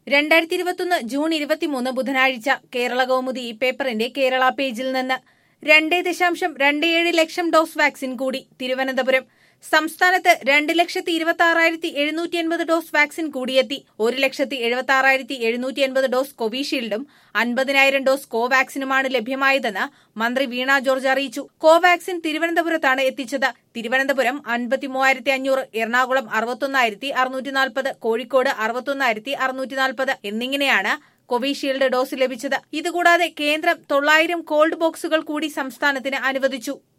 രണ്ടായിരത്തി ഇരുപത്തൊന്ന് ജൂൺ ഇരുപത്തിമൂന്ന് ബുധനാഴ്ച കേരള കൗമുദി ഈ പേപ്പറിന്റെ കേരള പേജിൽ നിന്ന് രണ്ടേ ദശാംശം രണ്ട് ഏഴ് ലക്ഷം ഡോസ് വാക്സിൻ കൂടി തിരുവനന്തപുരം സംസ്ഥാനത്ത് രണ്ട് ലക്ഷത്തി ഇരുപത്തി ആറായിരത്തി എഴുന്നൂറ്റി എൺപത് ഡോസ് വാക്സിൻ കൂടിയെത്തി ഒരു ലക്ഷത്തി എഴുപത്തി ആറായിരത്തി എഴുന്നൂറ്റി എൺപത് ഡോസ് കോവിഷീൽഡും അൻപതിനായിരം ഡോസ് കോവാക്സിനുമാണ് ലഭ്യമായതെന്ന് മന്ത്രി വീണ ജോർജ് അറിയിച്ചു കോവാക്സിൻ തിരുവനന്തപുരത്താണ് എത്തിച്ചത് തിരുവനന്തപുരം അൻപത്തി മൂവായിരത്തി അഞ്ഞൂറ് എറണാകുളം അറുപത്തൊന്നായിരത്തി അറുന്നൂറ്റി നാൽപ്പത് കോഴിക്കോട് അറുപത്തൊന്നായിരത്തി അറുന്നൂറ്റി നാൽപ്പത് എന്നിങ്ങനെയാണ് കോവിഷീൽഡ് ഡോസ് ലഭിച്ചത് ഇതുകൂടാതെ കേന്ദ്രം തൊള്ളായിരം കോൾഡ് ബോക്സുകൾ കൂടി സംസ്ഥാനത്തിന് അനുവദിച്ചു